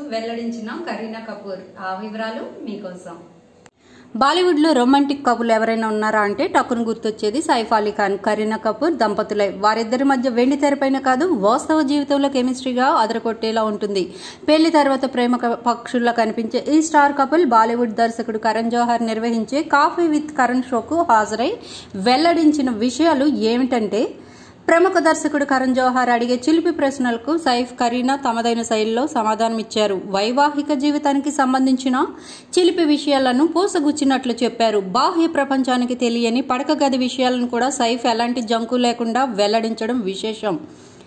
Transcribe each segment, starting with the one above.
వెల్లడించిన కరీనా కపూర్ ఆ వివరాలు మీకోసం బాలీవుడ్లో రొమాంటిక్ కపుల్ ఎవరైనా ఉన్నారా అంటే టక్కును గుర్తొచ్చేది సైఫ్ అలీ ఖాన్ కరీనా కపూర్ దంపతులే వారిద్దరి మధ్య వెండి తెరపైన కాదు వాస్తవ జీవితంలో కెమిస్ట్రీగా అదరకొట్టేలా ఉంటుంది పెళ్లి తర్వాత ప్రేమ క- పక్షుల్లో కనిపించే ఈ స్టార్ కపుల్ బాలీవుడ్ దర్శకుడు కరణ్ జోహర్ నిర్వహించే కాఫీ విత్ కరణ్ షోకు హాజరై వెల్లడించిన విషయాలు ఏమిటంటే ప్రముఖ దర్శకుడు కరణ్ జోహార్ అడిగే చిలిపి ప్రశ్నలకు సైఫ్ కరీనా తమదైన శైలిలో సమాధానమిచ్చారు వైవాహిక జీవితానికి సంబంధించిన చిలిపి విషయాలను పూసగుచ్చినట్లు చెప్పారు బాహ్య ప్రపంచానికి తెలియని పడక గది విషయాలను కూడా సైఫ్ ఎలాంటి జంకు లేకుండా వెల్లడించడం విశేషం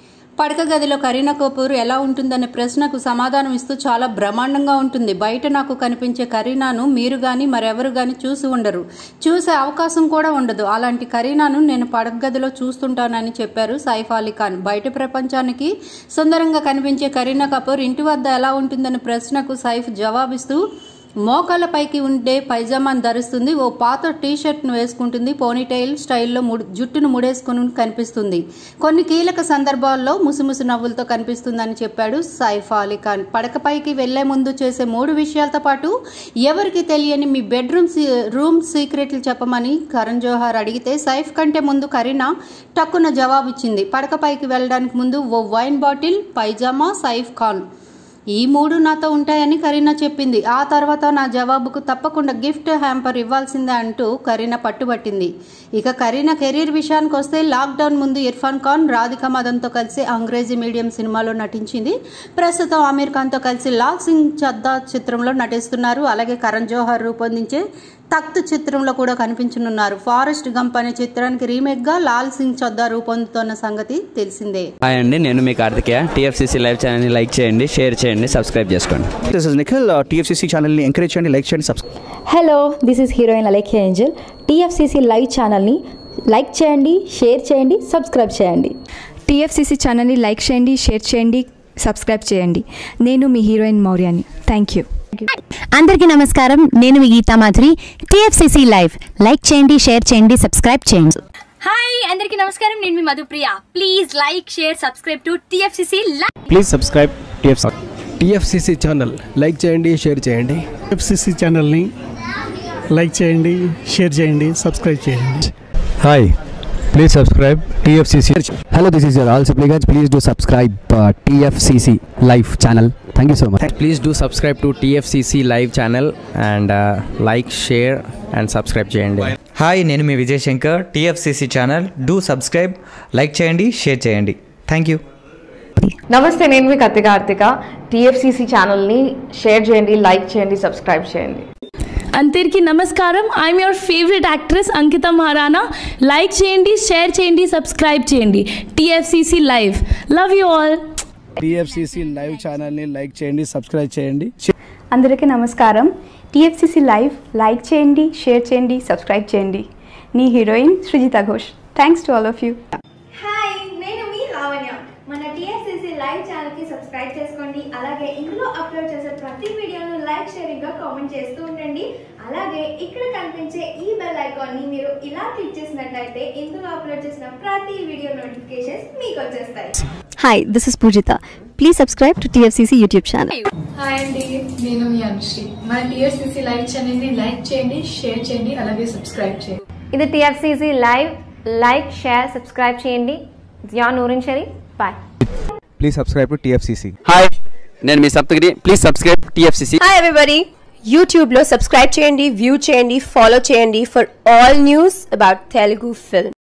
పడక గదిలో కరీనా కపూర్ ఎలా ఉంటుందనే ప్రశ్నకు సమాధానం ఇస్తూ చాలా బ్రహ్మాండంగా ఉంటుంది బయట నాకు కనిపించే కరీనాను మీరు గాని మరెవరు గాని చూసి ఉండరు చూసే అవకాశం కూడా ఉండదు అలాంటి కరీనాను నేను పడక గదిలో చూస్తుంటానని చెప్పారు సైఫ్ అలీ ఖాన్ బయట ప్రపంచానికి సుందరంగా కనిపించే కరీనా కపూర్ ఇంటి వద్ద ఎలా ఉంటుందనే ప్రశ్నకు సైఫ్ జవాబిస్తూ మోకాళ్ళ పైకి ఉండే పైజామాను ధరిస్తుంది ఓ పాత టీ షర్ట్ను వేసుకుంటుంది పోనీటైల్ స్టైల్లో ముడి జుట్టును ముడేసుకుని కనిపిస్తుంది కొన్ని కీలక సందర్భాల్లో ముసుముసు నవ్వులతో కనిపిస్తుందని చెప్పాడు సైఫ్ అలీ ఖాన్ పడకపైకి వెళ్లే ముందు చేసే మూడు విషయాలతో పాటు ఎవరికి తెలియని మీ బెడ్రూమ్ సీ- రూమ్ సీక్రెట్లు చెప్పమని కరణ్ జోహార్ అడిగితే సైఫ్ కంటే ముందు కరీనా టక్కున జవాబిచ్చింది పడకపైకి వెళ్ళడానికి ముందు ఓ వైన్ బాటిల్ పైజామా సైఫ్ ఖాన్ ఈ మూడు నాతో ఉంటాయని కరీనా చెప్పింది ఆ తర్వాత నా జవాబుకు తప్పకుండా గిఫ్ట్ హ్యాంపర్ ఇవ్వాల్సిందే అంటూ కరీనా పట్టుబట్టింది ఇక కరీనా కెరీర్ విషయానికి వస్తే లాక్డౌన్ ముందు ఇర్ఫాన్ ఖాన్ రాధిక మదన్తో కలిసి అంగ్రేజీ మీడియం సినిమాలో నటించింది ప్రస్తుతం ఆమీర్ ఖాన్తో కలిసి లాల్ సింగ్ చద్దా చిత్రంలో నటిస్తున్నారు అలాగే కరణ్ జోహర్ రూపొందించే తఖ్త్ చిత్రంలో కూడా కనిపించనున్నారు ఫారెస్ట్ గంప్ అనే చిత్రానికి రీమేక్ గా లాల్ సింగ్ చద్దా రూపొందుతున్న సంగతి తెలిసిందే హాయ్ అండి నేను మీ కార్తికేయ టీఎఫ్సీసీ లైవ్ ఛానల్ని లైక్ చేయండి షేర్ చేయండి సబ్స్క్రైబ్ చేసుకోండి దిస్ ఇస్ నిఖిల్ టీఎఫ్సీసీ ఛానల్ని ఎంకరేజ్ చేయండి లైక్ చేయండి subscribe hello this is heroine Alekhya Angel TFCC live ఛానల్ని లైక్ చేయండి షేర్ చేయండి సబ్స్క్రైబ్ చేయండి టీఎఫ్సీసీ ఛానల్ని లైక్ చేయండి షేర్ చేయండి సబ్స్క్రైబ్ చేయండి నేను మీ హీరోయిన్ మౌర్యాని థ్యాంక్ యూ అందరికీ నమస్కారం నేను మీ Geetha Madhuri TFCC live like చేయండి షేర్ చేయండి సబ్స్క్రైబ్ చేయండి హాయ్ అందరికీ నమస్కారం నేను మీ Madhupriya please like share subscribe to TFCC please subscribe TFC TFCC channel like చేయండి షేర్ చేయండి ఎఫ్సిసి ఛానల్ని లైక్ చేయండి షేర్ చేయండి సబ్స్క్రైబ్ చేయండి hi please subscribe TFCC hello this is your ఆల్ Sipligunj please do subscribe TFCC live channel thank you so much please do subscribe to TFCC live channel and like share and subscribe చేయండి hi నేను మీ Vijay Shankar TFCC channel do subscribe like చేయండి share చేయండి thank you నమస్తే నేను మీ Kathi Karthika TFCC ఛానల్ని share చేయండి లైక్ చేయండి సబ్స్క్రైబ్ చేయండి అందరికీ నమస్కారం I'm your favourite actress Ankita Maharana like చేయండి షేర్ చేయండి సబ్స్క్రైబ్ చేయండి TFCC live love you all TFCC live ఛానల్ని లైక్ చేయండి సబ్స్క్రైబ్ చేయండి అందరికీ నమస్కారం టీఎఫ్సీసీ లైవ్ లైక్ చేయండి షేర్ చేయండి సబ్స్క్రైబ్ చేయండి నీ heroine Srijita Ghosh thanks to all of you hi నేను మీ లావణ్య మన టిఎఫ్సిసి లైవ్ ఛానల్ కి సబ్స్క్రైబ్ చేసుకోండి అలాగే ఇందులో అప్లోడ్ చేసే ప్రతి వీడియోను లైక్ షేరింగ్ గా కామెంట్ చేస్తూ ఉండండి అలాగే ఇక్కడ కనిపించే ఈ బెల్ ఐకాన్ ని మీరు ఇలా క్లిక్ చేసినట్లయితే ఇందులో అప్లోడ్ చేసిన ప్రతి వీడియో నోటిఫికేషన్స్ మీకు వచ్చేస్తాయి hi this is Poojitha please subscribe to TFCC YouTube channel hi అండి నేను మీ అనుశ్రీ మన టీఎఫ్సిసి లైవ్ ఛానల్ని లైక్ చేయండి షేర్ చేయండి అలాగే సబ్స్క్రైబ్ చేయండి ఇది TFCC live like share subscribe చేయండి Zia Noorin Shari bye please subscribe to TFCC hi నేను మీ Saptagiri please subscribe TFCC hi everybody యూట్యూబ్లో సబ్స్క్రైబ్ చేయండి వ్యూ చేయండి ఫాలో చేయండి for all news about Telugu film